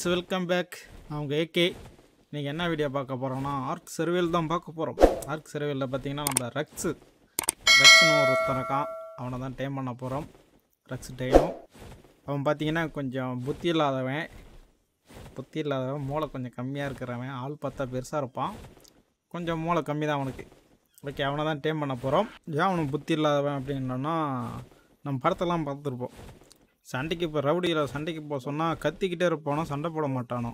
Guys welcome back அவங்க ஏகே நீங்கள் என்ன வீடியோ பார்க்க போகிறோம்னா ஆர்க் சர்வேல் தான் பார்க்க போகிறோம் ஆர்க் சர்வேலில் பார்த்தீங்கன்னா நம்ம ரக்ஸு ரக்ஸ்னு ஒருத்தன் இருக்கான் அவனை தான் டைம் பண்ண போகிறோம் ரக்ஸ் டைனும் அவன் பார்த்தீங்கன்னா கொஞ்சம் புத்தி இல்லாதவன் புத்தி இல்லாதவன் மூளை கொஞ்சம் கம்மியாக இருக்கிறவன் ஆள் பார்த்தா பெருசாக இருப்பான் கொஞ்சம் மூளை கம்மி தான் அவனுக்கு ஓகே அவனை தான் டைம் பண்ண போகிறோம் ஏன் அவனுக்கு புத்தி இல்லாதவன் அப்படின்னோன்னா நம்ம படத்தெல்லாம் பார்த்துருப்போம் சண்டைக்கு இப்போ ரவுடியில் சண்டைக்கு போக சொன்னால் கத்திக்கிட்டே இருப்பானோ சண்டை போட மாட்டானோ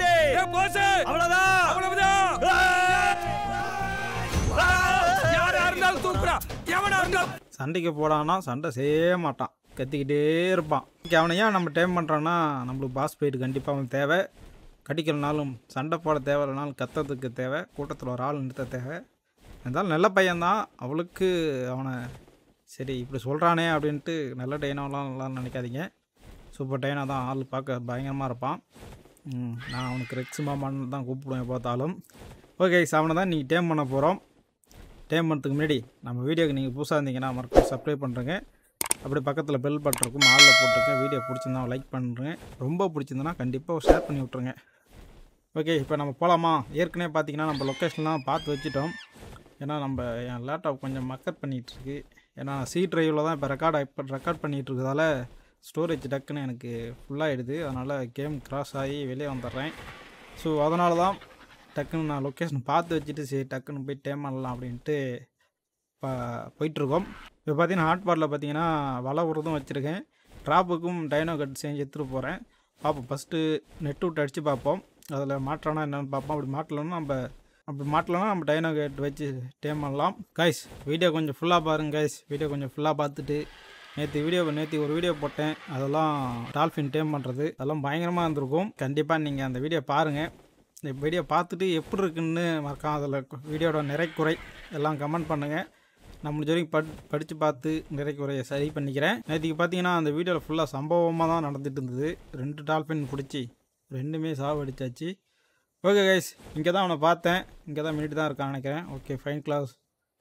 சண்டைக்கு போடானா சண்டை செய்ய மாட்டான் கத்திக்கிட்டே இருப்பான் ஓகே அவனை ஏன் நம்ம டைம் பண்ணுறோன்னா நம்மளுக்கு பாஸ் ஃபைட்டு கண்டிப்பாக அவன் தேவை கடிக்கலனாலும் சண்டை போட தேவையில்லைனாலும் கத்துறதுக்கு தேவை கூட்டத்தில் ஒரு ஆள் நிறுத்த தேவை இருந்தாலும் நல்ல பையன்தான் அவளுக்கு அவனை சரி இப்படி சொல்கிறானே அப்படின்ட்டு நல்ல டைனாலாம் நல்லா நினைக்காதீங்க சூப்பர் டைனாக தான் ஆள் பார்க்க பயங்கரமாக இருப்பான் ம், நான் அவனுக்கு ரெக்ஸ் மாமான்னு தான் கூப்பிடுவேன் பார்த்தாலும் ஓகே அவனை தான் நீங்கள் டேம் பண்ண போகிறோம் டேம் பண்ணுறதுக்கு முன்னாடி நம்ம வீடியோக்கு நீங்கள் புதுசாக இருந்தீங்கன்னா மறக்காம சப்ஸ்கிரைப் பண்ணுறேங்க அப்படி பக்கத்தில் பெல் பட்டிருக்கும் ஆளில் போட்டிருக்கேன் வீடியோ பிடிச்சிருந்தா லைக் பண்ணுறேன் ரொம்ப பிடிச்சிருந்தனா கண்டிப்பாக ஷேர் பண்ணி விட்ருங்க ஓகே இப்போ நம்ம போகலாமா ஏற்கனவே பார்த்தீங்கன்னா நம்ம லொக்கேஷன்லாம் பார்த்து வச்சுட்டோம் ஏன்னா நம்ம என் லேப்டாப் கொஞ்சம் மக்கர் பண்ணிகிட்டு இருக்கு ஏன்னா சி ட்ரைவில் தான் இப்போ ரெக்கார்ட் இப்போ ரெக்கார்ட் பண்ணிகிட்டு இருக்கிறதால ஸ்டோரேஜ் டக்குன்னு எனக்கு ஃபுல்லாகிடுது அதனால் கேம் கிராஸ் ஆகி வெளியே வந்துடுறேன் ஸோ அதனால தான் டக்குன்னு நான் லொக்கேஷன் பார்த்து வச்சுட்டு சரி டக்குன்னு போய் டேம் பண்ணலாம் அப்படின்ட்டு இப்போ போயிட்டுருக்கோம் இப்போ பார்த்தீங்கன்னா ஹாட்பாட்டில் பார்த்தீங்கன்னா வலை உரதும் வச்சுருக்கேன் ட்ராப்புக்கும் டைனோ கட் செஞ்சு எடுத்துகிட்டு போகிறேன் பார்ப்போம் ஃபஸ்ட்டு நெட் விட்டு அடித்து பார்ப்போம் அதில் மாற்றனா என்னென்னு பார்ப்போம் அப்படி மாட்டலன்னா நம்ம அப்படி மாட்டலன்னா நம்ம டைனோ கேட் வச்சு டேம் பண்ணலாம் கைஸ் வீடியோ கொஞ்சம் ஃபுல்லாக பாருங்க கைஸ் வீடியோ கொஞ்சம் ஃபுல்லாக பார்த்துட்டு நேற்று வீடியோ நேற்று ஒரு வீடியோ போட்டேன் அதெல்லாம் டால்ஃபின் டேம் பண்ணுறது அதெல்லாம் பயங்கரமாக இருந்திருக்கும் கண்டிப்பாக நீங்கள் அந்த வீடியோ பாருங்கள் இந்த வீடியோ பார்த்துட்டு எப்படி இருக்குன்னு மறக்காம அதில் வீடியோட நிறை குறை எல்லாம் கமெண்ட் பண்ணுங்கள் நான் முடிஞ்ச வரைக்கும் பட் படித்து பார்த்து நிறை குறையை சரி பண்ணிக்கிறேன் நேற்றுக்கு பார்த்தீங்கன்னா அந்த வீடியோவில் ஃபுல்லாக சம்பவமாக தான் நடந்துட்டு இருந்தது ரெண்டு டால்ஃபின் பிடிச்சி ரெண்டுமே சாவடிச்சாச்சு ஓகே கைஸ் இங்கே தான் அவனை பார்த்தேன் இங்கே தான் மினிட் தான் இருக்கான்னு நினைக்கிறேன் ஓகே ஃபைன் கிளாஸ்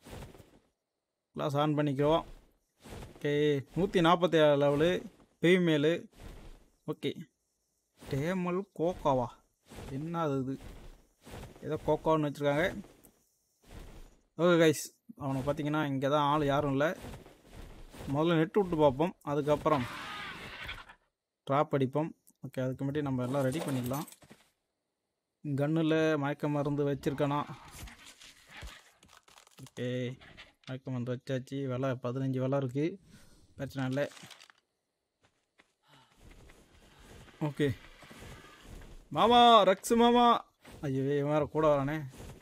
கிளாஸ் ஆன் பண்ணிக்கிறோம் ஓகே நூற்றி நாற்பத்தி ஏழு லெவலு ஃபீமேலு ஓகே டேமல் கோக்காவா என்ன அது இது ஏதோ கோக்கோன்னு வச்சுருக்காங்க ஓகே கைஸ் அவனை பார்த்தீங்கன்னா இங்கே தான் ஆள் யாரும் இல்லை முதல்ல நெட் விட்டு பார்ப்போம் அதுக்கப்புறம் ட்ராப் அடிப்போம் ஓகே அதுக்கு முன்னாடி நம்ம எல்லாம் ரெடி பண்ணிக்கலாம் கன்னில் மயக்க மருந்து வச்சுருக்கானா ஓகே மயக்க மருந்து வச்சாச்சு விலை பதினஞ்சு விலை இருக்குது பிரச்சனை இல்லை ஓகே மாமா ரக்ஸு மாமா ஐயோ இவன் வேறு கூட வரானே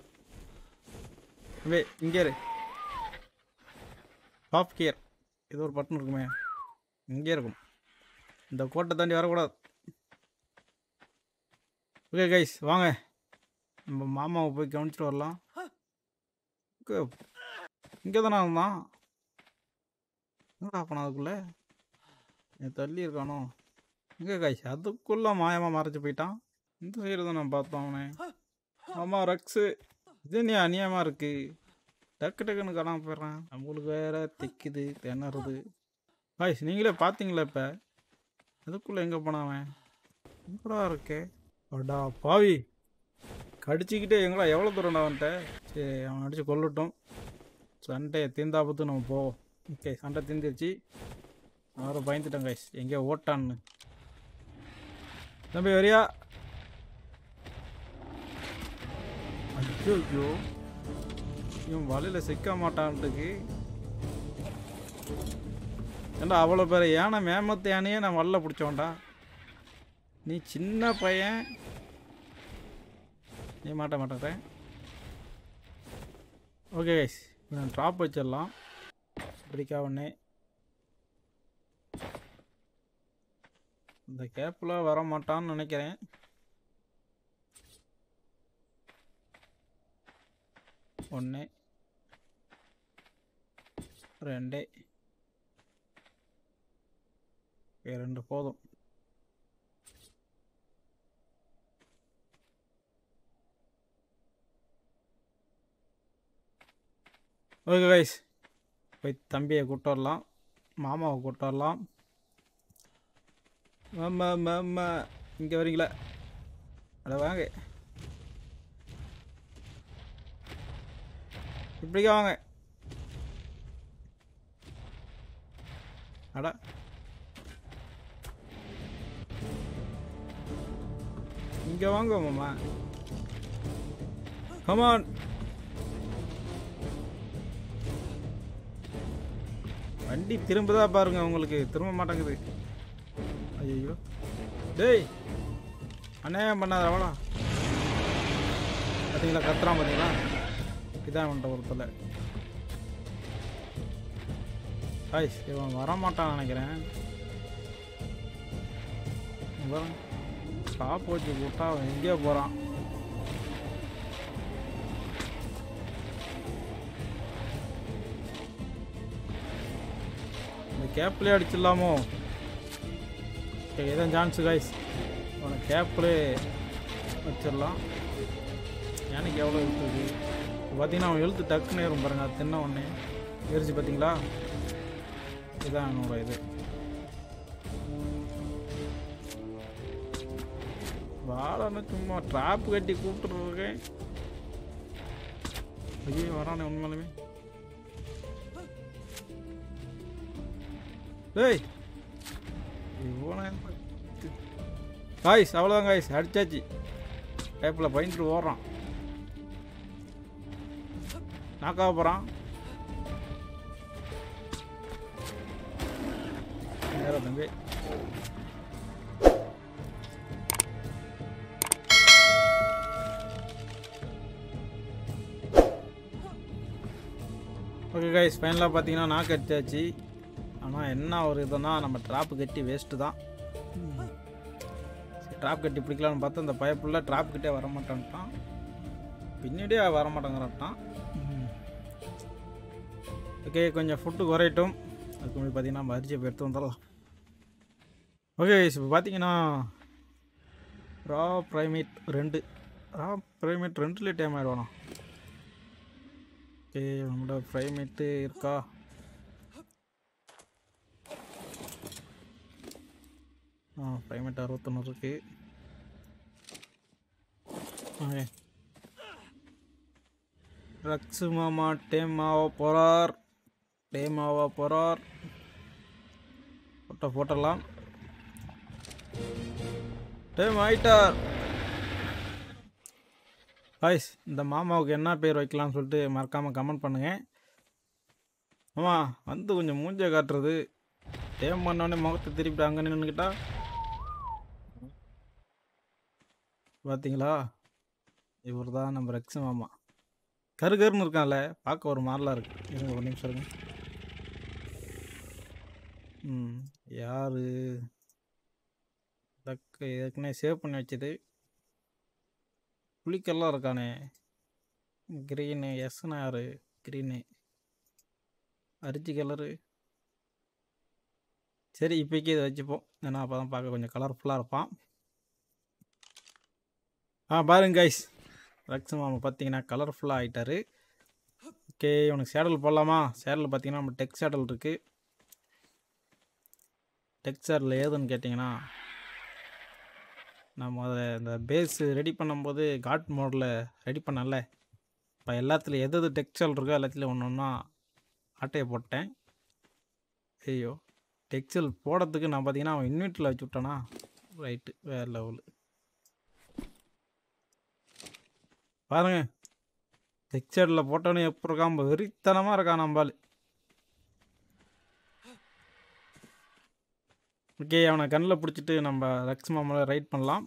வே இங்கே இரு டாப் கியர் ஏதோ ஒரு பட்டன் இருக்குமே இங்கே இருக்கும் இந்த கோட்டை தாண்டி வரக்கூடாது ஓகே கைஸ் வாங்க நம்ம மாமாவை போய் கவனிச்சிட்டு வரலாம் இங்கே தானே இருந்தான் என்னடா பண்ண அதுக்குள்ளே என் தள்ளி இருக்கானோ இங்கே கைஸ் அதுக்குள்ளே மாயமாக மறைச்சு போயிட்டான் இந்த சைடு தான் நான் பார்த்தோம் அவனே ஆமாம் ரக்ஸு இது நீ அநியமாக இருக்கு டக்கு டக்குன்னு காணாம போயிடுறான் நம்மளுக்கு வேற திக்குது திணறுது காய்ஸ் நீங்களே பார்த்தீங்களா இப்போ அதுக்குள்ளே எங்கே போனாவன் எங்கடா இருக்கே அடா பாவி கடிச்சிக்கிட்டே எங்கடா எவ்வளோ தூரம்டா வந்துட்ட சரி அவன் அடித்து கொல்லட்டும் சண்டையை தீந்தாபத்து நம்ம போவோம் ஓகே சண்டை தீந்துருச்சு அவரை பயந்துட்டேன் கைஸ் எங்கேயோ ஓட்டான்னு தம்பி வரியா ஐயோ இவன் வலையில் சிக்க மாட்டான்ட்டுக்கு ஏண்டா அவ்வளோ பேர் யானை மேமத்து யானையே நான் வல்ல பிடிச்சோண்டா நீ சின்ன பையன் நீ மாட்ட மாட்டேன் ஓகே கைஸ் நான் ட்ராப் வச்சிடலாம் பிடிக்கா ஒன்று இந்த கேப்பில் வர மாட்டான்னு நினைக்கிறேன் ஒன்று ரெண்டு ஓகே, ரெண்டு போதும் ஓகே கைஸ் போய் தம்பியை கூட்டு வரலாம் மாமாவை கூட்டு வரலாம் மாமா மாமா இங்கே வரீங்களா அட வாங்க இப்படிக்கா வாங்க அட இங்க வாங்க மாமா கமான் வண்டி திரும்புதா பாருங்க உங்களுக்கு திரும்ப மாட்டேங்குது ஐயோ டேய் அநியாயம் பண்ணாத அவளா பார்த்தீங்களா கத்துறான் பார்த்தீங்களா இதான் வந்துட்ட ஒரு தொல்லை ஐய் இவன் வரமாட்டான் நினைக்கிறேன் ஸ்டாப் வச்சு போட்டா அவன் எங்கேயோ போகிறான் இந்த கேப்லேயே அடிச்சிடலாமோ இதான் சான்ஸு கைஸ் அவனை கேப்லேயே வச்சிடலாம் எனக்கு எவ்வளோ இருக்குது பார்த்தீங்கன்னா அவன் எழுத்து டக்குன்னு ஏறும் பாருங்க அது தின்ன உடனே ஏறிச்சு பார்த்தீங்களா இதுதான் என்னோட இது வாழன்னு சும்மா ட்ராப் கட்டி கூப்பிட்டுருக்கேன் ஐயோ வரானே உண்மையிலுமே டேய் இவனை காய்ஸ் அவ்வளோதான் காய்ஸ் அடிச்சாச்சு டேப்பில் பயந்துட்டு ஓடுறான் நாக்காக போகிறான் நேரம் தம்பி ஓகே கைஸ் ஃபைனலாக பார்த்தீங்கன்னா நாக்கு அடிச்சாச்சு ஆனால் என்ன ஒரு இதுனா நம்ம ட்ராப்பு கட்டி வேஸ்ட்டு தான் ட்ராப் கட்டி பிடிக்கலான்னு பார்த்தா இந்த பயப்புள்ள ட்ராப் கிட்டே வரமாட்டான்ட்டான் பின்னாடியே வரமாட்டேங்கிறான்ட்டான் ஓகே கொஞ்சம் ஃபுட்டு குறையட்டும் அதுக்கு முன்னாடி பார்த்தீங்கன்னா நம்ம அரிசி இப்போ எடுத்து வந்துடலாம் ஓகே இப்போ பார்த்தீங்கன்னா ரா ப்ரைமேட் ரெண்டு ரா ப்ரைமேட் ரெண்டுலேயே டைம் ஆகிடுவானா ஓகே நம்மளோட ப்ரைமேட்டு இருக்கா ஆ ப்ரைமேட் அறுபத்தொன்று இருக்கு ஓகே ரக்ஸு மாமா டேம் ஆக போகிறார் டேம் ஆக போகிறார் ஃபோட்டோ போட்டலாம் டேம் ஆயிட்டார் காய்ஸ் இந்த மாமாவுக்கு என்ன பேர் வைக்கலாம்னு சொல்லிட்டு மறக்காமல் கமெண்ட் பண்ணுங்கள் ஆமா வந்து கொஞ்சம் மூஞ்ச காட்டுறது டேம் பண்ணோடனே முகத்தை திருப்பிட்டு அங்கே நின்றுக்கிட்டா பார்த்தீங்களா இவர் தான் நம்ம ரெக்ஸ் மாமா கரு கருன்னு இருக்கான்ல பார்க்க ஒரு மாதிரிலாம் இருக்கு இருங்க ஒரு நிமிஷம் இருங்க ம் யாரு தக்க ஏற்கனவே சேவ் பண்ணி வச்சது புளிக்கெல்லாம் இருக்கானே க்ரீனு எஸ்னா யாரு க்ரீனு அரிசி கலரு சரி இப்போக்கி இதை வச்சுப்போம் ஏன்னா அப்போ தான் பார்க்க கொஞ்சம் கலர்ஃபுல்லாக இருப்பான் ஆ பாருங்க கைஸ் ரக்ஸ் மாமா பார்த்தீங்கன்னா கலர்ஃபுல்லாக ஆகிட்டாரு ஓகே உனக்கு சேடல் போடலாமா சேடல் பார்த்தீங்கன்னா நம்ம டெக் சேடல் இருக்குது டெக் சேடல் ஏதுன்னு கேட்டிங்கன்னா நம்ம அதை இந்த பேஸ் ரெடி பண்ணும்போது காட் மோடில் ரெடி பண்ணல இப்போ எல்லாத்துலேயும் எது எது டெக்ஸ்டைல் இருக்கோ எல்லாத்துலேயும் ஒன்று ஒன்றா ஆட்டையை போட்டேன் ஐயோ டெக்ஸ்டைல் போடுறதுக்கு நான் பார்த்தீங்கன்னா அவன் இன்வெர்ட்டில் வச்சு விட்டானா ரைட்டு வேறு லெவலு பாருங்க டெக்ஸ்டைலில் போட்டோன்னே எப்போ இருக்கான் வெறித்தனமாக இருக்கான் நம்பால் ஓகே அவனை கண்ணில் பிடிச்சிட்டு நம்ம ரக்ஸ் மாமாவில் ரைட் பண்ணலாம்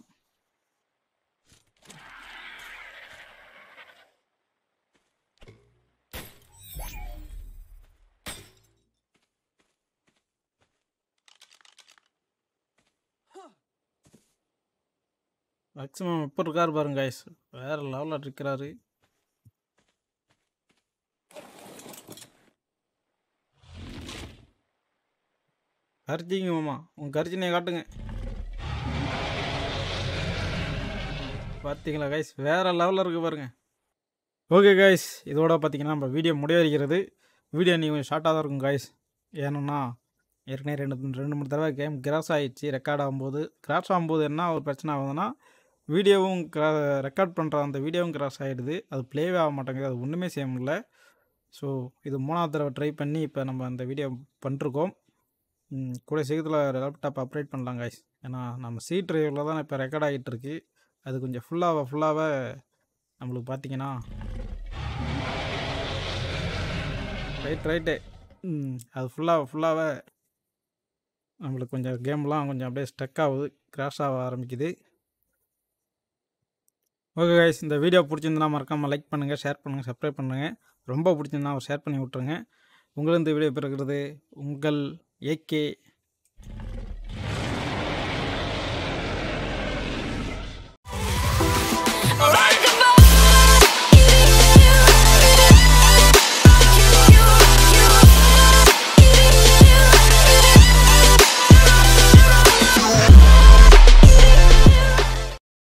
ரக்ஸ் மாமா எப்போ இருக்காரு பாருங்க கைஸ் வேறு லெவலில் இருக்கிறாரு கரிச்சிங்க மாமா உங்கள் கரிச்சினையை காட்டுங்க பார்த்தீங்களா கைஸ் வேறு லெவலில் இருக்குது பாருங்க ஓகே கைஸ் இதோட பார்த்தீங்கன்னா நம்ம வீடியோ முடிவடைகிறது வீடியோ நீ கொஞ்சம் ஷார்ட்டாக தான் இருக்கும் கைஸ் ஏன்னா ஏற்கனவே ரெண்டு ரெண்டு மூணு தடவை கேம் கிராஸ் ஆகிடுச்சு ரெக்கார்ட் ஆகும்போது கிராஸ் ஆகும்போது என்ன ஒரு பிரச்சனை ஆகுதுன்னா வீடியோவும் கிரா ரெக்கார்ட் பண்ணுற அந்த வீடியோவும் கிராஸ் ஆகிடுது அது ப்ளேவே ஆக மாட்டேங்குது அது ஒன்றுமே செய்ய முடியல ஸோ இது மூணாவது தடவை ட்ரை பண்ணி இப்போ நம்ம அந்த வீடியோ பண்ணிருக்கோம் ம், கூட சீக்கிரத்தில் லேப்டாப் அப்டேட் பண்ணலாம் guys ஏன்னா நம்ம சி ட்ரைவில் தான் இப்போ ரெக்கார்ட் ஆகிட்டு இருக்கு அது கொஞ்சம் ஃபுல்லாக ஃபுல்லாக நம்மளுக்கு பார்த்தீங்கன்னா ரைட் ரைட்டு ம் அது ஃபுல்லாக ஃபுல்லாக நம்மளுக்கு கொஞ்சம் கேம்லாம் கொஞ்சம் அப்படியே ஸ்டக் ஆகுது கிராஷ் ஆக ஆரம்பிக்குது ஓகே கைஸ் இந்த வீடியோ பிடிச்சிருந்தா மறக்காமல் லைக் பண்ணுங்கள் ஷேர் பண்ணுங்கள் சப்ஸ்கிரைப் பண்ணுங்கள் ரொம்ப பிடிச்சிருந்தா ஷேர் பண்ணி விட்ருங்க உங்களும் இந்த வீடியோ பிறகுறது உங்கள் ஏகே Alright.